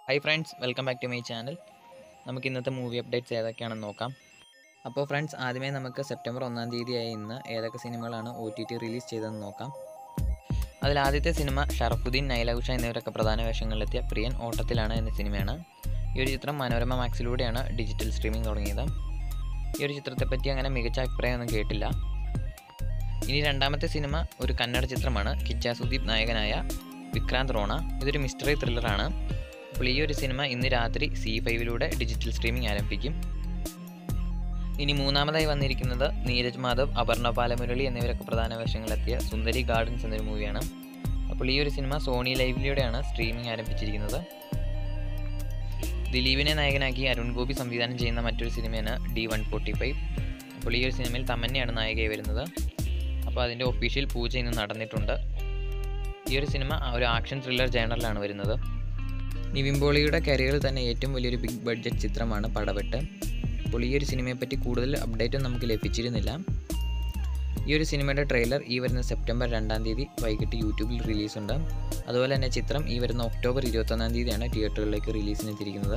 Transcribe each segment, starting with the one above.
hi friends welcome back to my channel നമുക്ക് ഇന്നത്തെ movie updates ഏതൊക്കെയാണെന്ന് നോക്കാം അപ്പോൾ ഫ്രണ്ട്സ് ആദ്യമേ നമുക്ക് സെപ്റ്റംബർ ഒന്നാം തീയതിയായ ഇന്ന് ഏതൊക്കെ സിനിമകളാണ് ഒ ടി ടി റിലീസ് ചെയ്തതെന്ന് നോക്കാം അതിൽ ആദ്യത്തെ സിനിമ ഷറഫുദ്ദീൻ നൈലകുഷ എന്നിവരൊക്കെ പ്രധാന വേഷങ്ങളിലെത്തിയ പ്രിയൻ ഓട്ടത്തിലാണ് എന്ന സിനിമയാണ് ഈ ഒരു ചിത്രം മനോരമ മാക്സിലൂടെയാണ് ഡിജിറ്റൽ സ്ട്രീമിംഗ് തുടങ്ങിയത് ഈ ഒരു ചിത്രത്തെപ്പറ്റി അങ്ങനെ മികച്ച അഭിപ്രായമൊന്നും കേട്ടില്ല ഇനി രണ്ടാമത്തെ സിനിമ ഒരു കന്നഡ ചിത്രമാണ് കിച്ച സുദീപ് നായകനായ വിക്രാന്ത് റോണ ഇതൊരു മിസ്റ്ററി ത്രില്ലറാണ് അപ്പോൾ ഈ ഒരു സിനിമ ഇന്ന് രാത്രി സി ഫൈവിലൂടെ ഡിജിറ്റൽ സ്ട്രീമിംഗ് ആരംഭിക്കും ഇനി മൂന്നാമതായി വന്നിരിക്കുന്നത് നീരജ് മാധവ് അപർണ ബാലമുരളി എന്നിവരൊക്കെ പ്രധാന വേഷങ്ങളിലെത്തിയ സുന്ദരി ഗാർഡൻസ് എന്നൊരു മൂവിയാണ് അപ്പോൾ ഈ ഒരു സിനിമ സോണി ലൈവിലൂടെയാണ് സ്ട്രീമിംഗ് ആരംഭിച്ചിരിക്കുന്നത് ദിലീപിനെ നായകനാക്കി അരുൺ ഗോപി സംവിധാനം ചെയ്യുന്ന മറ്റൊരു സിനിമയാണ് ഡി വൺ ഫോർട്ടി ഫൈവ് അപ്പോൾ ഈ ഒരു സിനിമയിൽ തമന്നയാണ് നായികയായി വരുന്നത് അപ്പോൾ അതിൻ്റെ ഒഫീഷ്യൽ പൂജ ഇന്ന് നടന്നിട്ടുണ്ട് ഈ ഒരു സിനിമ ഒരു ആക്ഷൻ ത്രില്ലർ ജേണറിലാണ് വരുന്നത് നിവിൻ പോളിയുടെ കരിയറിൽ തന്നെ ഏറ്റവും വലിയൊരു ബിഗ് ബഡ്ജറ്റ് ചിത്രമാണ് പടവെട്ട് അപ്പോൾ ഈ ഒരു സിനിമയെപ്പറ്റി കൂടുതൽ അപ്ഡേറ്റും നമുക്ക് ലഭിച്ചിരുന്നില്ല ഈ ഒരു സിനിമയുടെ ട്രെയിലർ ഈ വരുന്ന സെപ്റ്റംബർ രണ്ടാം തീയതി വൈകിട്ട് യൂട്യൂബിൽ റിലീസുണ്ട് അതുപോലെ തന്നെ ചിത്രം ഈ വരുന്ന ഒക്ടോബർ ഇരുപത്തൊന്നാം തീയതിയാണ് തിയേറ്ററുകളിലേക്ക് റിലീസിനെത്തിയിരിക്കുന്നത്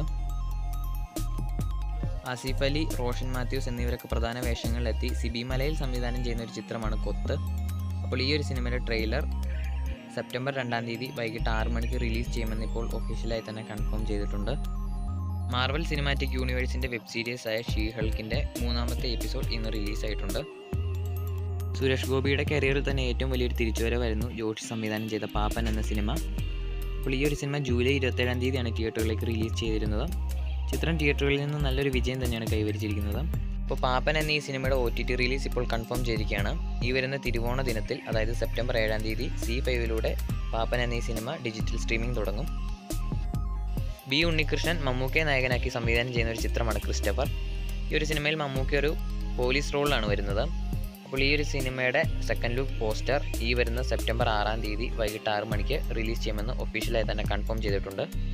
ആസിഫ് അലി റോഷൻ മാത്യൂസ് എന്നിവരൊക്കെ പ്രധാന വേഷങ്ങളിലെത്തി സിബി മലയിൽ സംവിധാനം ചെയ്യുന്ന ഒരു ചിത്രമാണ് കൊത്ത് അപ്പോൾ ഈ ഒരു സിനിമയുടെ ട്രെയിലർ സെപ്റ്റംബർ രണ്ടാം തീയതി വൈകിട്ട് ആറ് മണിക്ക് റിലീസ് ചെയ്യുമെന്ന് ഇപ്പോൾ ഒഫീഷ്യലായി തന്നെ കൺഫേം ചെയ്തിട്ടുണ്ട് മാർവൽ സിനിമാറ്റിക് യൂണിവേഴ്സിൻ്റെ വെബ് സീരീസ് ആയ ഷീ ഹൾക്കിൻ്റെ മൂന്നാമത്തെ എപ്പിസോഡ് ഇന്ന് റിലീസായിട്ടുണ്ട് സുരേഷ് ഗോപിയുടെ കരിയറിൽ തന്നെ ഏറ്റവും വലിയൊരു തിരിച്ചുവരവായിരുന്നു ജോഷി സംവിധാനം ചെയ്ത പാപ്പൻ എന്ന സിനിമ അപ്പോൾ ഈ ഒരു സിനിമ ജൂലൈ ഇരുപത്തേഴാം തീയതിയാണ് തിയേറ്ററുകളിലേക്ക് റിലീസ് ചെയ്തിരുന്നത് ചിത്രം തിയേറ്ററുകളിൽ നിന്ന് നല്ലൊരു വിജയം തന്നെയാണ് കൈവരിച്ചിരിക്കുന്നത് അപ്പോൾ പാപ്പൻ എന്ന ഈ സിനിമയുടെ ഒ ടി ടി റിലീസ് ഇപ്പോൾ കൺഫേം ചെയ്തിരിക്കുകയാണ് ഈ വരുന്ന തിരുവോണ ദിനത്തിൽ അതായത് സെപ്റ്റംബർ ഏഴാം തീയതി സി ഫൈവിലൂടെ പാപ്പൻ എന്ന ഈ സിനിമ ഡിജിറ്റൽ സ്ട്രീമിംഗ് തുടങ്ങും ബി ഉണ്ണികൃഷ്ണൻ മമ്മൂക്കയെ നായകനാക്കി സംവിധാനം ചെയ്യുന്ന ഒരു ചിത്രമാണ് ക്രിസ്റ്റഫർ ഈ ഒരു സിനിമയിൽ മമ്മൂക്ക ഒരു പോലീസ് റോളിലാണ് വരുന്നത് അപ്പോൾ ഈ ഒരു സിനിമയുടെ സെക്കൻഡ് ലുക്ക് പോസ്റ്റർ ഈ വരുന്ന സെപ്റ്റംബർ ആറാം തീയതി വൈകിട്ട് ആറ് മണിക്ക് റിലീസ് ചെയ്യുമെന്ന് ഒഫീഷ്യലായി തന്നെ കൺഫേം ചെയ്തിട്ടുണ്ട്